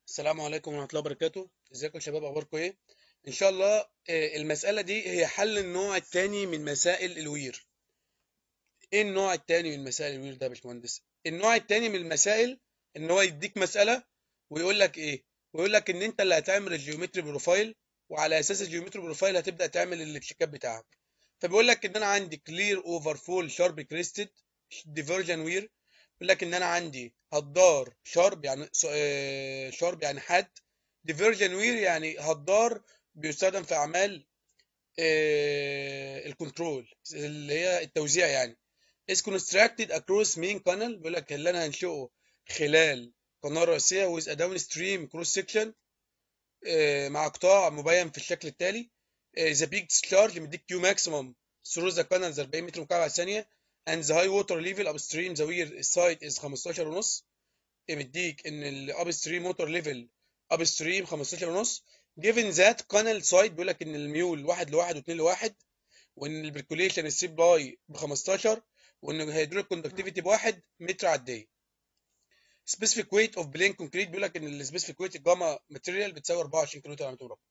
السلام عليكم ورحمة الله وبركاته ازيكم يا شباب اخباركم ايه ان شاء الله آه، المسألة دي هي حل النوع الثاني من مسائل الوير ايه النوع الثاني من مسائل الوير ده يا باشمهندس النوع الثاني من المسائل ان هو يديك مسألة ويقول لك ايه ويقول لك ان انت اللي هتعمل الجيومتري بروفايل وعلى اساس الجيومتري بروفايل هتبدأ تعمل التشيكات بتاعك فبيقول لك ان انا عندي كلير اوفر فول شارب كريستد ديفرجن وير بيقول لك ان انا عندي هدار شارب يعني آه، شارب يعني حاد ديفرجن وير يعني هدار بيستخدم في اعمال آه، الكنترول اللي هي التوزيع يعني is constructed across main canal بيقول لك اللي انا هنشئه خلال قناه رئيسيه with a downstream cross section آه، مع قطاع مبين في الشكل التالي آه، the big discharge مديك Q maximum through the canals 40 متر مكعب على الثانيه and the high water level upstream the weir site is 15 ونص مديك ان ال upstream water level upstream 15 ونص given that canal site بيقول لك ان الميول واحد لواحد واثنين لواحد وان البركوليشن السيب باي ب 15 وان الهيدروليك كوندكتيفيتي بواحد متر على الدقيقه specific weight of plain concrete بيقول لك ان السبيسيفيك ويت الجاما ماتيريال بتساوي 24 كيلو على متر مربع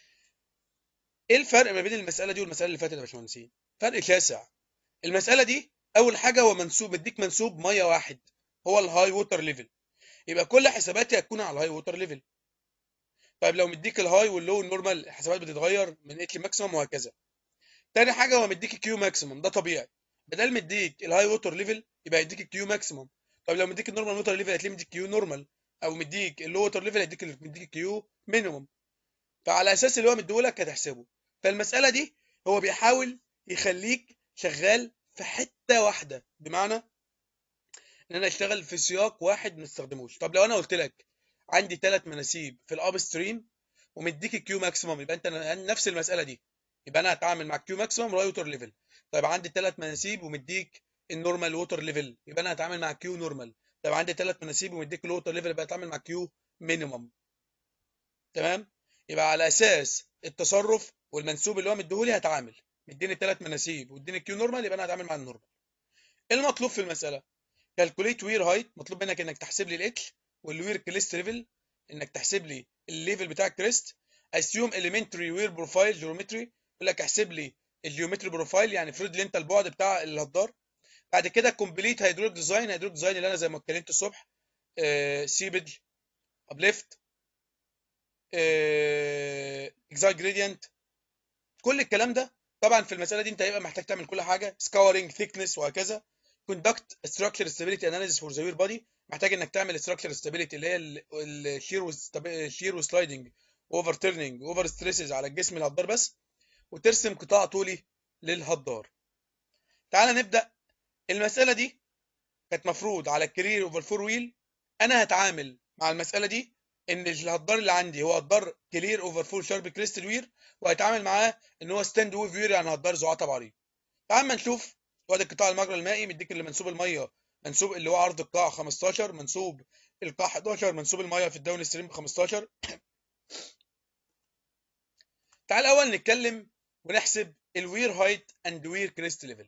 ايه الفرق ما بين المساله دي والمساله اللي فاتت يا باشمهندسين فرق شاسع المساله دي اول حاجه هو منسوب مديك منسوب ميه واحد هو الهاي ووتر ليفل يبقى كل حساباتي هتكون على الهاي ووتر ليفل طيب لو مديك الهاي واللو النورمال الحسابات بتتغير من اتش ماكسيمم وهكذا تاني حاجه هو مديك كيو ماكسيمم ده طبيعي بدل مديك الهاي ووتر ليفل يبقى يديك الكيو ماكسيمم طب لو مديك النورمال ووتر ليفل هتلاقيه مديك كيو نورمال او مديك اللو ووتر ليفل هيديك مديك كيو مينيمم فعلى اساس اللي هو مديهولك هتحسبه فالمساله دي هو بيحاول يخليك شغال في حته واحده بمعنى ان انا اشتغل في سياق واحد ما استخدموش طب لو انا قلت لك عندي ثلاث مناسيب في الاب ستريم ومديك الكيو ماكسيمم يبقى انت نفس المساله دي يبقى انا هتعامل مع الكيو ماكسيمم راي ووتر ليفل طيب عندي ثلاث مناسيب ومديك النورمال ووتر ليفل يبقى انا هتعامل مع كيو نورمال طيب عندي ثلاث مناسيب ومديك الووتر ليفل يبقى هتعامل مع كيو مينيمم تمام يبقى على اساس التصرف والمنسوب اللي هو مديهولي هتعامل مديني ثلاث مناسيب واديني كيو نورمال يبقى انا هتعامل مع النورمال ايه المطلوب في المساله كالكوليت وير هايت مطلوب منك انك تحسب لي الاتش والوير كريست ليفل انك تحسب لي الليفل بتاع الكريست اسيوم اليمنتري وير بروفايل جيومتري يقول لك احسب لي الجيومتري بروفايل يعني افرض لي انت البعد بتاع الهدار بعد كده كومبليت هيدروليك ديزاين هيدروليك ديزاين اللي انا زي ما اتكلمت الصبح آه سيبج ابليفت اكزايت جريدينت كل الكلام ده طبعا في المساله دي انت هيبقى محتاج تعمل كل حاجه سكورنج ثيكنس وهكذا كوندكت ستراكشر ستابيليتي اناليسيس فور ذا وير بادي محتاج انك تعمل ستراكشر ستابيليتي اللي هي الشير الشير وسلايدنج اوفر تيرنينج اوفر ستريسز على الجسم الهدار بس وترسم قطاع طولي للهدار تعال نبدا المساله دي كانت مفروض على الكارير اوفر فور ويل انا هتعامل مع المساله دي ان الهدار اللي عندي هو هدار كلير اوفر فول شارب كريستال وير وهيتعامل معاه ان هو ستاند ويف وير يعني هدار ذو عتب عريض تعال ما نشوف وادي القطاع المجرى المائي مديك اللي منسوب الميه منسوب اللي هو عرض القاع 15 منسوب القاع 11 منسوب الميه في الداون ستريم ب 15 تعال الاول نتكلم ونحسب الوير هايت اند وير كريست ليفل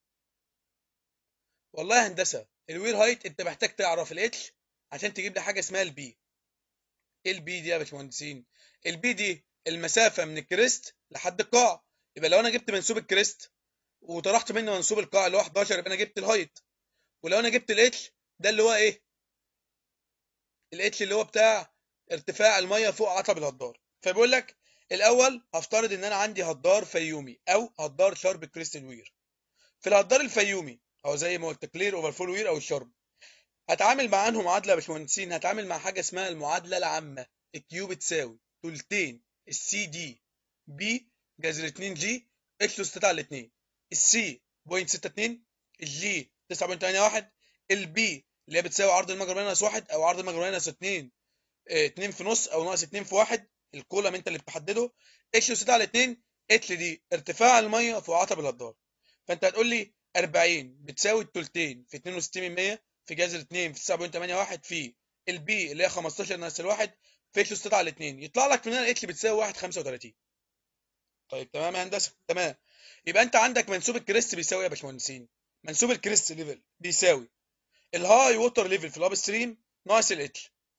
والله يا هندسه الوير هايت انت محتاج تعرف الاتش عشان تجيب لي حاجه اسمها البي ايه البي دي يا باشمهندسين البي دي المسافه من الكريست لحد القاع يبقى لو انا جبت منسوب الكريست وطرحت منه منسوب القاع اللي هو 11 يبقى انا جبت الهايت ولو انا جبت الاتش ده اللي هو ايه الاتش اللي هو بتاع ارتفاع الميه فوق عتب الهدار فبيقول لك الاول هفترض ان انا عندي هدار فيومي او هدار شارب كريستال وير في الهدار الفيومي او زي ما قلت كلير اوفر فول وير او الشارب هتعامل مع انهم معادله يا باشمهندسين هتعامل مع حاجه اسمها المعادله العامه الكيو بتساوي تلتين السي دي بي جذر 2 جي اتش اس على 2 السي 0.62 الجي 9.81 البي اللي هي بتساوي عرض المجرى ناقص 1 او عرض المجرى ناقص 2 2 في نص او ناقص 2 في 1 الكولم انت اللي بتحدده اتش اس على 2 اتش دي ارتفاع الميه فوق عتب الهدار فانت هتقول لي 40 بتساوي التلتين في 62 من 100 في جذر 2 في 9.81 في البي اللي هي 15 ناقص الواحد في اتش اس على 2 يطلع لك من هنا اتش بتساوي 1.35 طيب تمام يا هندسه تمام يبقى انت عندك منسوب الكريست بيساوي ايه يا باشمهندسين منسوب الكريست ليفل بيساوي الهاي ووتر ليفل في الاب ستريم ناقص الاتش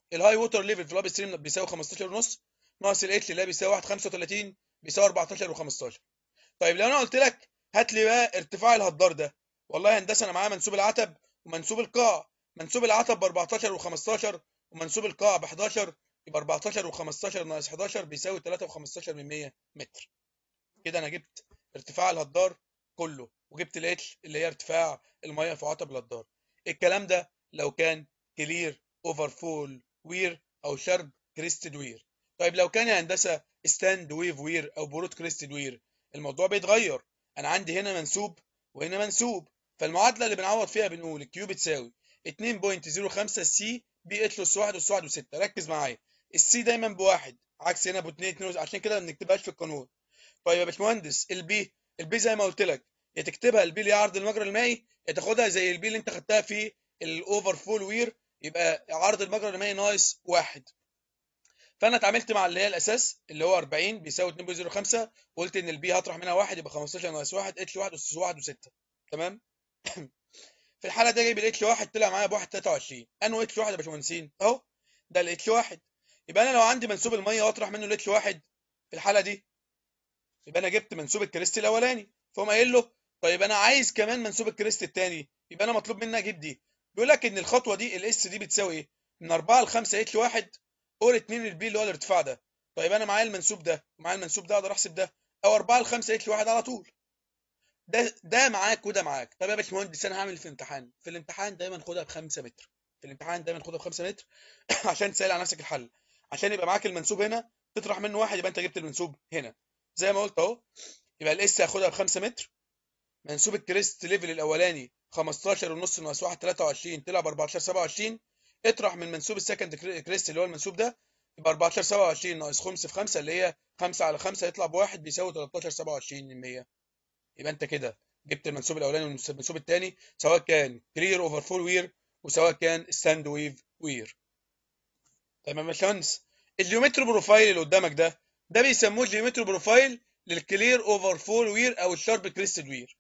الهاي ووتر ليفل في الاب ستريم بيساوي 15 ونص ناقص الاتش اللي هي بيساوي 1.35 بيساوي 14 و15 طيب لو انا قلت لك هات لي بقى ارتفاع الهدار ده والله يا هندسه انا معايا منسوب العتب ومنسوب القاع منسوب العتب ب 14 و15 ومنسوب القاع ب 11 يبقى 14 و15 ناقص 11 بيساوي 3 و15 من 100 متر كده انا جبت ارتفاع الهدار كله وجبت الاتش اللي هي ارتفاع الميه في عتب الهدار الكلام ده لو كان كلير اوفر فول وير او شرب كريستد وير طيب لو كان يا هندسه ستاند ويف وير او برود كريستد وير الموضوع بيتغير انا عندي هنا منسوب وهنا منسوب فالمعادله اللي بنعوض فيها بنقول الكيو بتساوي 2.05 سي بي اتش اس 1 اس 1 و6 ركز معايا السي دايما بواحد عكس هنا ب 2 2 عشان كده ما بنكتبهاش في القانون طيب يا باشمهندس البي البي زي ما قلت لك يا تكتبها البي اللي هي عرض المجرى المائي يا تاخدها زي البي اللي انت خدتها في الاوفر فول وير يبقى عرض المجرى المائي ناقص واحد فانا اتعاملت مع اللي هي الاساس اللي هو 40 بيساوي 2.05 وقلت ان البي هطرح منها واحد يبقى 15 ناقص 1 اتش 1 اس 1 و6 تمام في الحاله دي جايب الاتش 1 طلع معايا ب 1.23 انه اتش 1 يا باشمهندسين اهو ده الاتش 1 يبقى انا لو عندي منسوب الميه واطرح منه الاتش 1 في الحاله دي يبقى انا جبت منسوب الكريست الاولاني فقوم قايل له طيب انا عايز كمان منسوب الكريست الثاني يبقى انا مطلوب مني اجيب دي بيقول لك ان الخطوه دي الاس دي بتساوي ايه من 4 ل 5 اتش 1 اور 2 البي اللي هو الارتفاع ده طيب انا معايا المنسوب ده ومعايا المنسوب ده اقدر احسب ده او 4 ل 5 اتش 1 على طول ده ده معاك وده معاك طب يا باشمهندس انا هعمل في الامتحان في الامتحان دايما خدها ب 5 متر في الامتحان دايما خدها ب 5 متر عشان تسهل على نفسك الحل عشان يبقى معاك المنسوب هنا تطرح منه واحد يبقى انت جبت المنسوب هنا زي ما قلت اهو يبقى الاس هاخدها ب 5 متر منسوب الكريست ليفل الاولاني 15 ونص ناقص 1 23 طلع ب 14 27 اطرح من منسوب السكند كريست اللي هو المنسوب ده يبقى 14 27 ناقص 5 في 5 اللي هي 5 على 5 يطلع بواحد بيساوي 13 27 من 100 يبقى انت كده جبت المنسوب الاولاني والمنسوب الثاني سواء كان كلير اوفر فول وير وسواء كان ستاند ويف وير تمام يا باشمهندس الجيومتري بروفايل اللي قدامك ده ده بيسموه الجيومتري بروفايل للكلير اوفر فول وير او الشارب كريستد وير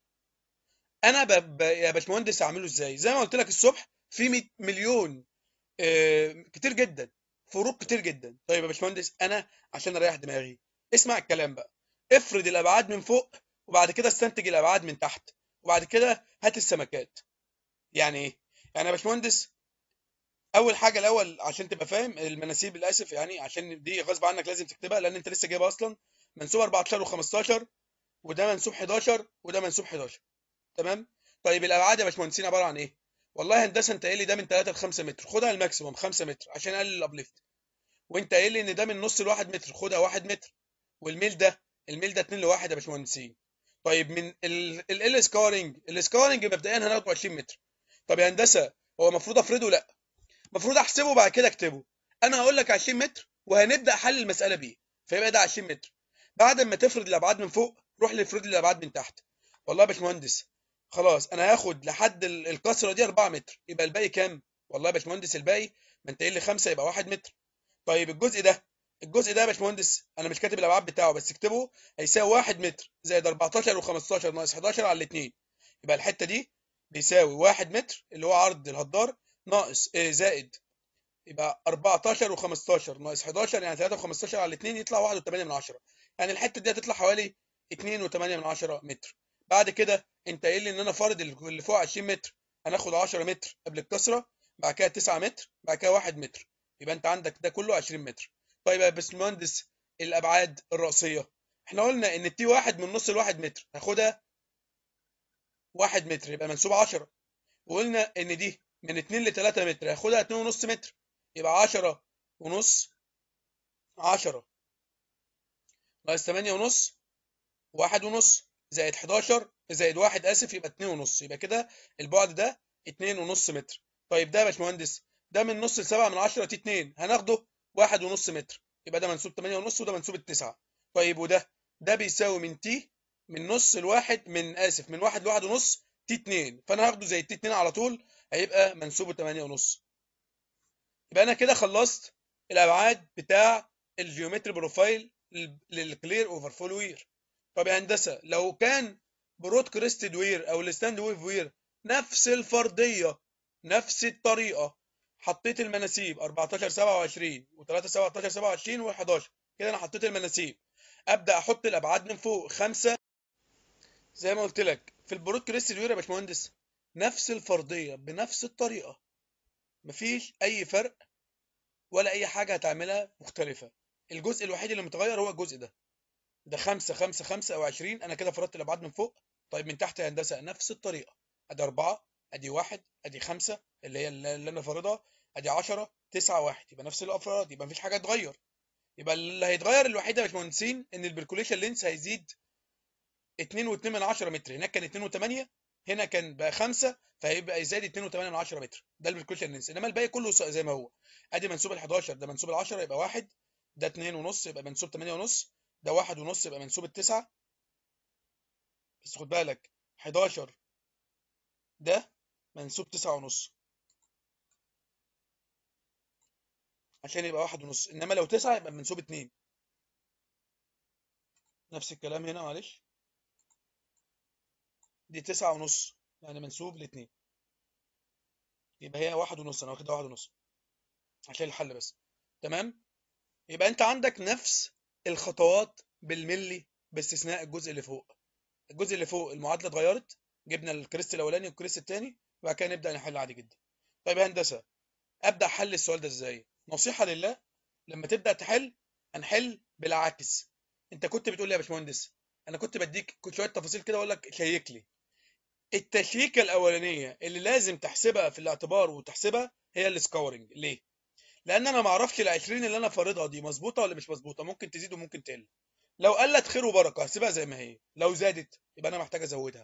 انا ب... ب... يا باشمهندس اعمله ازاي زي ما قلت لك الصبح في مليون آه... كتير جدا فروق كتير جدا طيب يا باشمهندس انا عشان اريح دماغي اسمع الكلام بقى افرض الابعاد من فوق وبعد كده استنتج الابعاد من تحت وبعد كده هات السمكات يعني ايه يعني يا باشمهندس اول حاجه الاول عشان تبقى فاهم المناسيب للاسف يعني عشان دي غصب عنك لازم تكتبها لان انت لسه جايبها اصلا منسوب 14 و15 وده منسوب 11 وده منسوب 11 تمام طيب الابعاد يا باشمهندسين عباره عن ايه والله هندسه انت قايل لي ده من 3 ل 5 متر خدها الماكسيموم 5 متر عشان اقلل الابليفت وانت قايل لي ان ده من نص ل 1 متر خدها 1 متر والميل ده الميل ده 2 ل 1 يا باشمهندسين طيب من ال سكارنج السكارنج مبدئيا هناخده 20 متر طب يا هندسه هو المفروض افرضه لا المفروض احسبه وبعد كده اكتبه انا هقول لك 20 متر وهنبدا حل المساله بيه فيبقى ده 20 متر بعد ما تفرض الابعاد من فوق روح لفرض الابعاد من تحت والله يا باشمهندس خلاص انا هاخد لحد الكسره دي 4 متر يبقى الباقي كام والله يا باشمهندس الباقي ما انت قايل لي 5 يبقى 1 متر طيب الجزء ده الجزء ده يا باشمهندس انا مش كاتب الابعاد بتاعه بس اكتبه هيساوي 1 متر زائد 14 و15 ناقص 11 على الاثنين يبقى الحته دي بيساوي 1 متر اللي هو عرض الهدار ناقص إيه زائد يبقى 14 و15 ناقص 11 يعني 3 و15 على الاثنين يطلع 1.8 من 10 يعني الحته دي هتطلع حوالي 2.8 من 10 متر بعد كده انت قايل لي ان انا فارض اللي فوق 20 متر هناخد 10 متر قبل الكسره بعد كده 9 متر بعد كده 1 متر يبقى انت عندك ده كله 20 متر طيب يا باشمهندس الابعاد الراسيه احنا قلنا ان التي واحد من نص لواحد متر هاخدها 1 متر يبقى منسوب 10 وقلنا ان دي من 2 ل 3 متر هاخدها 2 ونص متر يبقى 10 ونص 10 ناقص 8 ونص واحد ونص زائد 11 زائد واحد اسف يبقى 2 ونص يبقى كده البعد ده 2 ونص متر طيب ده يا باشمهندس ده من نص ل 7 من 10 تي 2 هناخده واحد ونص متر يبقى ده منسوب 8 ونص وده منسوب التسعة طيب وده ده بيساوي من تي من نص لواحد من اسف من واحد لواحد ونص تي 2 فانا هاخده زي التي 2 على طول هيبقى منسوبه 8 ونص يبقى انا كده خلصت الابعاد بتاع الجيومتري بروفايل للكلير اوفر فول وير طب يا هندسه لو كان برود كريستد وير او الستاند ويف وير نفس الفرضيه نفس الطريقه حطيت المناسيب 14 27 و3 17 27 و11 كده انا حطيت المناسيب ابدا احط الابعاد من فوق 5 زي ما قلت لك في البروت كريست الوير يا باشمهندس نفس الفرضيه بنفس الطريقه مفيش اي فرق ولا اي حاجه هتعملها مختلفه الجزء الوحيد اللي متغير هو الجزء ده ده 5 5 5 او 20 انا كده فرضت الابعاد من فوق طيب من تحت يا هندسه نفس الطريقه ادي 4 ادي 1 ادي 5 اللي هي اللي انا فارضها ادي 10 9 1 يبقى نفس الافراد يبقى مفيش حاجه اتغير يبقى اللي هيتغير الوحيد يا باشمهندسين ان البركوليشن لينس هيزيد 2 و2 من 10 متر هناك كان 2 و8 هنا كان بقى 5 فهيبقى يزيد 2 و8 من 10 متر ده البركوليشن لينس انما الباقي كله زي ما هو ادي منسوب ال 11 ده منسوب ال 10 يبقى 1 ده 2 ونص يبقى منسوب 8 ونص ده 1 ونص يبقى منسوب التسعة بس خد بالك 11 ده منسوب تسعة ونص عشان يبقى واحد ونص انما لو تسعة يبقى منسوب اتنين نفس الكلام هنا معلش دي تسعة ونص يعني منسوب لاتنين يبقى هي واحد ونص انا واخدها واحد ونص عشان الحل بس تمام يبقى انت عندك نفس الخطوات بالملي باستثناء الجزء اللي فوق الجزء اللي فوق المعادله اتغيرت جبنا الكريست الاولاني والكريست الثاني وبعد كده نبدا نحل عادي جدا طيب يا هندسه ابدا حل السؤال ده ازاي نصيحه لله لما تبدا تحل هنحل بالعكس انت كنت بتقول لي يا باشمهندس انا كنت بديك كنت شويه تفاصيل كده اقول لك شيك لي التشيكه الاولانيه اللي لازم تحسبها في الاعتبار وتحسبها هي السكورنج ليه لان انا ما اعرفش ال 20 اللي انا فارضها دي مظبوطه ولا مش مظبوطه ممكن تزيد وممكن تقل لو قلت خير وبركه هسيبها زي ما هي لو زادت يبقى انا محتاج ازودها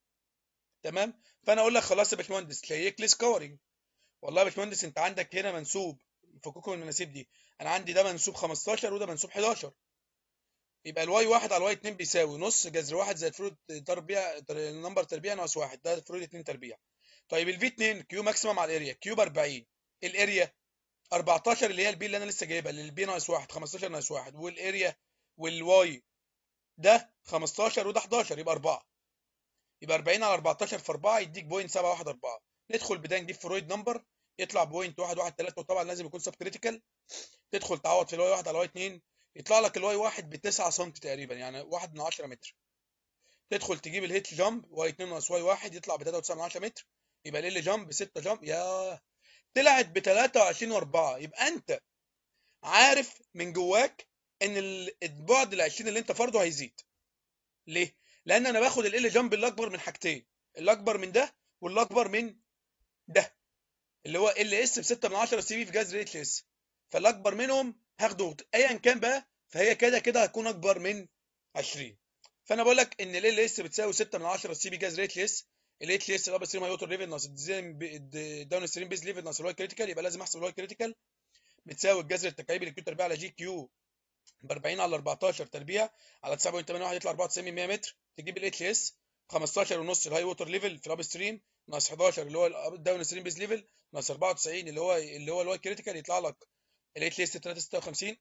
تمام فانا اقول لك خلاص يا باشمهندس شيك لي سكورنج والله يا باشمهندس انت عندك هنا منسوب فككم من المناسيب دي انا عندي ده منسوب 15 وده منسوب 11 يبقى الواي واحد على الواي 2 بيساوي نص جذر واحد زائد فروض تربيع نمبر تربيع ناقص واحد ده فروض 2 تربيع طيب الفي 2 كيو ماكسيمم على الاريا كيو ب 40 الاريا 14 اللي هي البي اللي انا لسه جايبها اللي البي ناقص 1 15 ناقص 1 والاريا والواي ده 15 وده 11 يبقى 4 يبقى 40 على 14 في 4 يديك بوينت 714 ندخل بدايه نجيب فرويد نمبر يطلع بوينت 113 وطبعا لازم يكون سب كريتيكال تدخل تعوض في الواي 1 على الواي 2 يطلع لك الواي 1 ب 9 سم تقريبا يعني 1 من 10 متر تدخل تجيب الهيت جامب واي 2 ناقص واي 1 يطلع ب 3.9 من 10 متر يبقى ال جامب 6 جامب يا طلعت ب 23 و4 يبقى انت عارف من جواك ان البعد ال 20 اللي انت فرضه هيزيد ليه لان انا باخد ال جامب الاكبر من حاجتين الاكبر من ده والاكبر من ده اللي هو ال اس ب 6 من 10 سي في في جذر اتش اس فالاكبر منهم هاخده ايا كان بقى فهي كده كده هتكون اكبر من 20 فانا بقول لك ان ال اس بتساوي 6 من 10 سي في جذر اتش اس الاتش اس الابر ستريم هيوتر ليفل ناقص الداون ستريم بيز ليفل ناقص الواي كريتيكال يبقى لازم احسب الواي كريتيكال بتساوي الجذر التكعيبي للكيو تربيع على جي كيو ب 40 على 14 تربيع على 9.81 يطلع 94 من 100 متر تجيب الاتش اس 15 ونص الهاي ووتر ليفل في الاب ستريم ناقص 11 اللي هو الداون ستريم بيز ليفل ناقص 94 اللي هو اللي هو الواي كريتيكال يطلع لك الاتش اس 356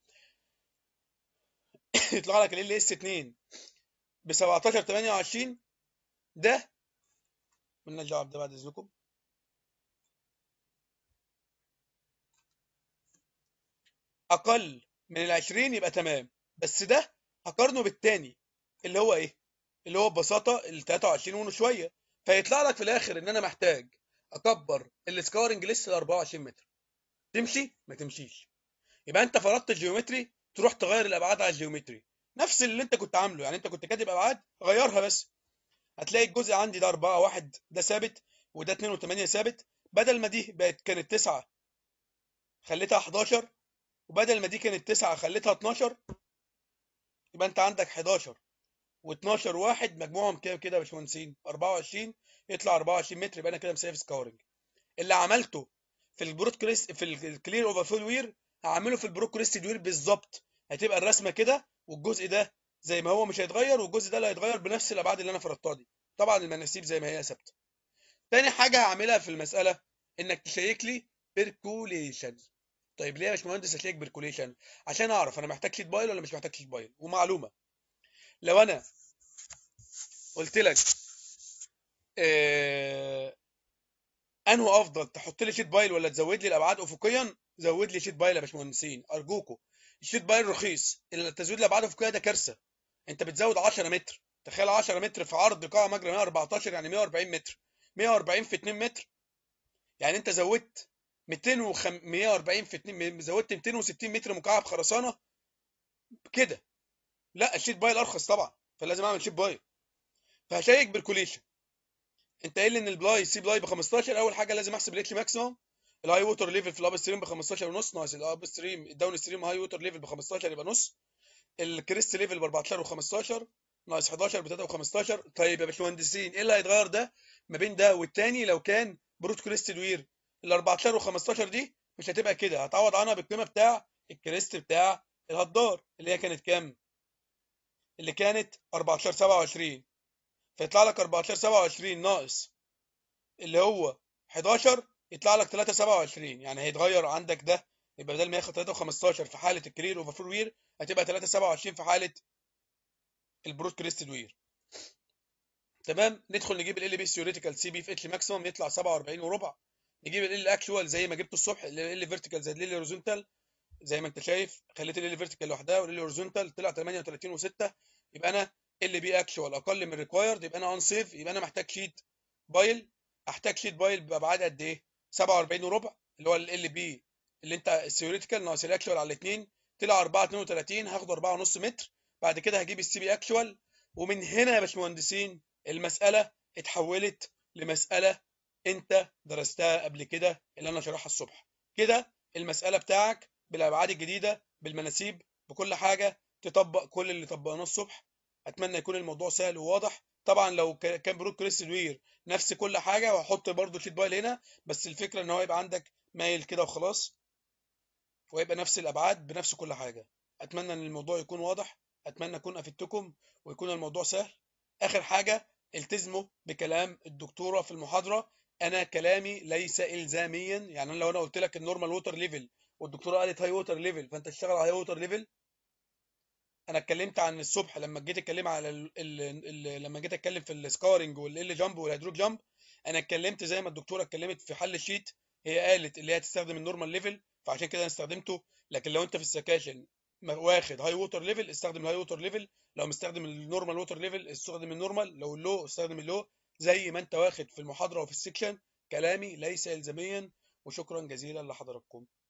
يطلع لك ال اس 2 ب 17 28 ده مالناش دعوه بده بعد اذنكم اقل من ال 20 يبقى تمام بس ده هقارنه بالتاني اللي هو ايه اللي هو ببساطه ال 23 وشويه فيطلع لك في الاخر ان انا محتاج اكبر السكورنج ليست ل 24 متر تمشي ما تمشيش يبقى انت فرضت الجيومتري تروح تغير الابعاد على الجيومتري نفس اللي انت كنت عامله يعني انت كنت كاتب ابعاد غيرها بس هتلاقي الجزء عندي ده 4 1 ده ثابت وده 2 و8 ثابت بدل ما دي بقت كانت 9 خليتها 11 وبدل ما دي كانت 9 خليتها 12 يبقى انت عندك 11 و12 واحد مجموعهم كام كده يا باشمهندسين 24 يطلع 24 متر يبقى انا كده مسافه سكورنج اللي عملته في البروت كريست في الكلير اوفر فول وير هعمله في البروت كريست وير بالظبط هتبقى الرسمه كده والجزء ده زي ما هو مش هيتغير والجزء ده اللي هيتغير بنفس الابعاد اللي انا فرضتها دي طبعا المناسيب زي ما هي ثابته تاني حاجه هعملها في المساله انك تشيك لي بيركوليشن طيب ليه يا باشمهندس اشيك بيركوليشن عشان اعرف انا محتاج شيت بايل ولا مش محتاج شيت بايل ومعلومه لو انا قلت لك آه انه افضل تحط لي شيت بايل ولا تزود لي الابعاد افقيا زود لي شيت بايل يا باشمهندسين ارجوكم الشيت بايل رخيص التزويد الابعاد الافقيه ده كارثه انت بتزود 10 متر تخيل 10 متر في عرض قاعه مجرى 114 يعني 140 متر 140 في 2 متر يعني انت زودت 200 140 في 2 زودت 260 متر مكعب خرسانه كده لا الشيت بايل ارخص طبعا فلازم اعمل شيت بايل فهشيك بركوليشن انت قايل ان البلاي سي بلاي ب 15 اول حاجه لازم احسب الاتش ماكسيموم الهاي ووتر ليفل في الاب ستريم ب 15 ونص ناقص الاب ستريم الداون ستريم هاي ووتر ليفل ب 15 يبقى نص الكريست ليفل ب 14 و15 ناقص 11 ب 3 و15 طيب يا باشمهندسين ايه اللي هيتغير ده ما بين ده والتاني لو كان بروت كريست وير ال 14 و15 دي مش هتبقى كده هتعوض عنها بالقيمه بتاع الكريست بتاع الهدار اللي هي كانت كام؟ اللي كانت 14 27 فيطلع لك 14 27 ناقص اللي هو 11 يطلع لك 3 27 يعني هيتغير عندك ده يبقى بدل ما ياخد 3 و15 في حاله الكرير اوفر فور وير هتبقى 3 27 في حاله البروت كريستد وير تمام ندخل نجيب ال بي ثيوريتيكال سي بي في اتش ماكسيموم يطلع 47 وربع نجيب ال اكشوال زي ما جبته الصبح ال فيرتيكال زائد ال هوريزونتال زي ما انت شايف خليت ال فيرتيكال لوحدها وال هوريزونتال طلع 38 و6 يبقى انا ال بي اكشوال اقل من ريكوايرد يبقى انا ان سيف يبقى انا محتاج شيت بايل احتاج شيت بايل بابعاد قد ايه 47 وربع اللي هو ال بي اللي انت الثيوريتيكال ناقص الاكشوال على الاثنين طلع 4 32 هاخده 4.5 متر بعد كده هجيب السي بي اكشوال ومن هنا يا باشمهندسين المساله اتحولت لمساله انت درستها قبل كده اللي انا شرحها الصبح كده المساله بتاعك بالابعاد الجديده بالمناسيب بكل حاجه تطبق كل اللي طبقناه الصبح اتمنى يكون الموضوع سهل وواضح طبعا لو كان بروك كريس وير نفس كل حاجه وهحط برده شيت بايل هنا بس الفكره ان هو يبقى عندك مايل كده وخلاص ويبقى نفس الابعاد بنفس كل حاجه اتمنى ان الموضوع يكون واضح اتمنى اكون افدتكم ويكون الموضوع سهل اخر حاجه التزموا بكلام الدكتوره في المحاضره انا كلامي ليس الزاميا يعني لو انا قلت لك النورمال ووتر ليفل والدكتوره قالت هاي ووتر ليفل فانت تشتغل على هاي ووتر ليفل انا اتكلمت عن الصبح لما جيت اتكلم على ال ال ال لما جيت اتكلم في السكارنج والال جامب والهيدروب جامب انا اتكلمت زي ما الدكتوره اتكلمت في حل الشيت هي قالت اللي هي تستخدم النورمال ليفل فعشان كده انا استخدمته لكن لو انت في السكاشن واخد هاي ووتر ليفل استخدم الهاي ووتر ليفل لو مستخدم النورمال ووتر ليفل استخدم النورمال لو اللو استخدم اللو زي ما انت واخد في المحاضره وفي السكشن كلامي ليس الزاميا وشكرا جزيلا لحضراتكم